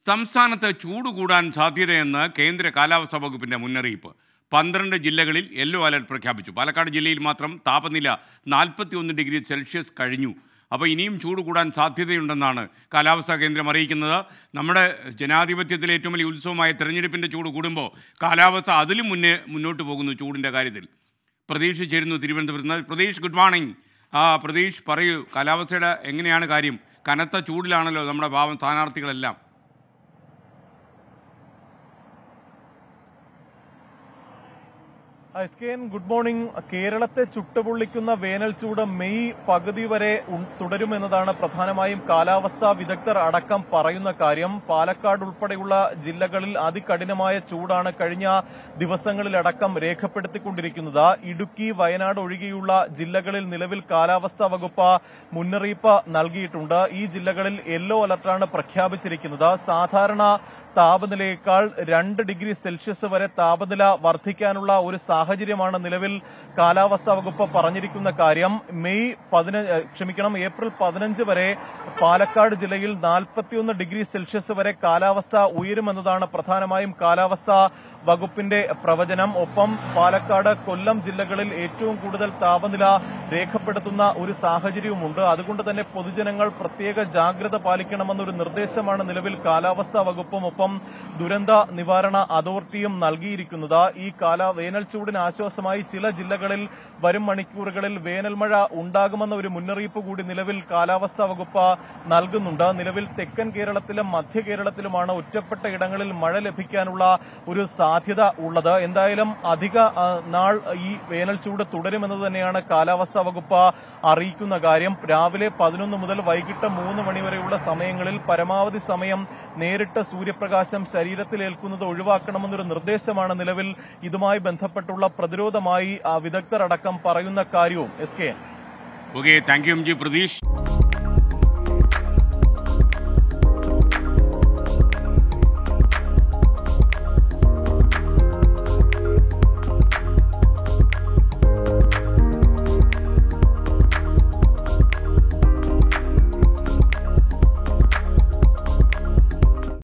സംസ്ഥാനത്ത് ചൂട് കൂടാൻ സാധ്യതയെന്ന് കേന്ദ്ര കാലാവസ്ഥാ വകുപ്പിന്റെ മുന്നറിയിപ്പ് പന്ത്രണ്ട് ജില്ലകളിൽ യെല്ലോ അലർട്ട് പ്രഖ്യാപിച്ചു പാലക്കാട് ജില്ലയിൽ മാത്രം താപനില നാൽപ്പത്തി ഒന്ന് ഡിഗ്രി സെൽഷ്യസ് കഴിഞ്ഞു അപ്പോൾ ഇനിയും ചൂട് കൂടാൻ സാധ്യതയുണ്ടെന്നാണ് കാലാവസ്ഥാ കേന്ദ്രം അറിയിക്കുന്നത് നമ്മുടെ ജനാധിപത്യത്തിലെ ഏറ്റവും വലിയ ഉത്സവമായ തെരഞ്ഞെടുപ്പിൻ്റെ ചൂട് കൂടുമ്പോൾ കാലാവസ്ഥ അതിലും മുന്നേ മുന്നോട്ട് പോകുന്നു ചൂടിൻ്റെ കാര്യത്തിൽ പ്രതീഷ് ചേരുന്നു തിരുവനന്തപുരത്ത് നിന്ന് പ്രതീഷ് ഗുഡ് മോർണിംഗ് ആ പ്രതീഷ് പറയൂ കാലാവസ്ഥയുടെ എങ്ങനെയാണ് കാര്യം കനത്ത ചൂടിലാണല്ലോ നമ്മുടെ ഭാവം സ്ഥാനാർത്ഥികളെല്ലാം S K N good morning കേരളത്തെ ചുട്ടുപൊള്ളിക്കുന്ന വേനൽ ചൂട് മെയ് പകുതി വരെ ഉ- തുടരുമെന്നതാണ് പ്രധാനമായും കാലാവസ്ഥാ വിദഗ്ധർ അടക്കം പറയുന്ന കാര്യം പാലക്കാട് ഉൾപ്പെടെയുള്ള ജില്ലകളിൽ അതികഠിനമായ ചൂടാണ് കഴിഞ്ഞ ദിവസങ്ങളിലടക്കം രേഖപ്പെടുത്തിക്കൊണ്ടിരിക്കുന്നത് ഇടുക്കി വയനാട് ഒഴികെയുള്ള ജില്ലകളിൽ നിലവിൽ കാലാവസ്ഥാ വകുപ്പ് മുന്നറിയിപ്പ് നൽകിയിട്ടുണ്ട് ഈ ജില്ലകളിൽ യെല്ലോ അലർട്ടാണ് പ്രഖ്യാപിച്ചിരിക്കുന്നത് സാധാരണ താപനിലയേക്കാൾ രണ്ട് ഡിഗ്രി സെൽഷ്യസ് വരെ താപനില വർദ്ധിക്കാനുള്ള ഒരു സാഹചര്യമാണ് നിലവിൽ കാലാവസ്ഥാ വകുപ്പ് പറഞ്ഞിരിക്കുന്ന കാര്യം മെയ് പതിനഞ്ച് ക്ഷമിക്കണം ഏപ്രിൽ പതിനഞ്ച് വരെ പാലക്കാട് ജില്ലയിൽ നാൽപ്പത്തിയൊന്ന് ഡിഗ്രി സെൽഷ്യസ് വരെ കാലാവസ്ഥ ഉയരുമെന്നതാണ് പ്രധാനമായും കാലാവസ്ഥാ വകുപ്പിന്റെ പ്രവചനം ഒപ്പം പാലക്കാട് കൊല്ലം ജില്ലകളിൽ ഏറ്റവും കൂടുതൽ താപനില രേഖപ്പെടുത്തുന്ന ഒരു സാഹചര്യവുമുണ്ട് അതുകൊണ്ട് തന്നെ പൊതുജനങ്ങൾ പ്രത്യേക ജാഗ്രത പാലിക്കണമെന്നൊരു നിർദ്ദേശമാണ് നിലവിൽ കാലാവസ്ഥാ വകുപ്പും ഒപ്പം ദുരന്ത നിവാരണ അതോറിറ്റിയും നൽകിയിരിക്കുന്നത് ഈ കാല വേനൽ ചൂടിന് ആശ്വാസമായി ചില ജില്ലകളിൽ വരും മണിക്കൂറുകളിൽ വേനൽ മഴ ഉണ്ടാകുമെന്ന ഒരു മുന്നറിയിപ്പ് കൂടി നിലവിൽ കാലാവസ്ഥാ വകുപ്പ് നൽകുന്നുണ്ട് നിലവിൽ തെക്കൻ കേരളത്തിലും മധ്യ കേരളത്തിലുമാണ് ഒറ്റപ്പെട്ട ഇടങ്ങളിൽ മഴ ലഭിക്കാനുള്ള ഒരു സാധ്യത ഉള്ളത് എന്തായാലും അധിക ആ, നാൾ ഈ വേനൽ ചൂട് തുടരുമെന്നത് തന്നെയാണ് കാലാവസ്ഥാ വകുപ്പ് അറിയിക്കുന്ന കാര്യം രാവിലെ പതിനൊന്ന് മുതൽ വൈകിട്ട് മൂന്ന് മണിവരെയുള്ള സമയങ്ങളിൽ പരമാവധി സമയം നേരിട്ട് സൂര്യപ്രകാശം ശരീരത്തിൽ ഏൽക്കുന്നത് ഒഴിവാക്കണമെന്നൊരു നിർദ്ദേശമാണ് നിലവിൽ ഇതുമായി ബന്ധപ്പെട്ടുള്ള പ്രതിരോധമായി ആ, വിദഗ്ധർ അടക്കം പറയുന്ന കാര്യവും S K okay thank you M G Pratheesh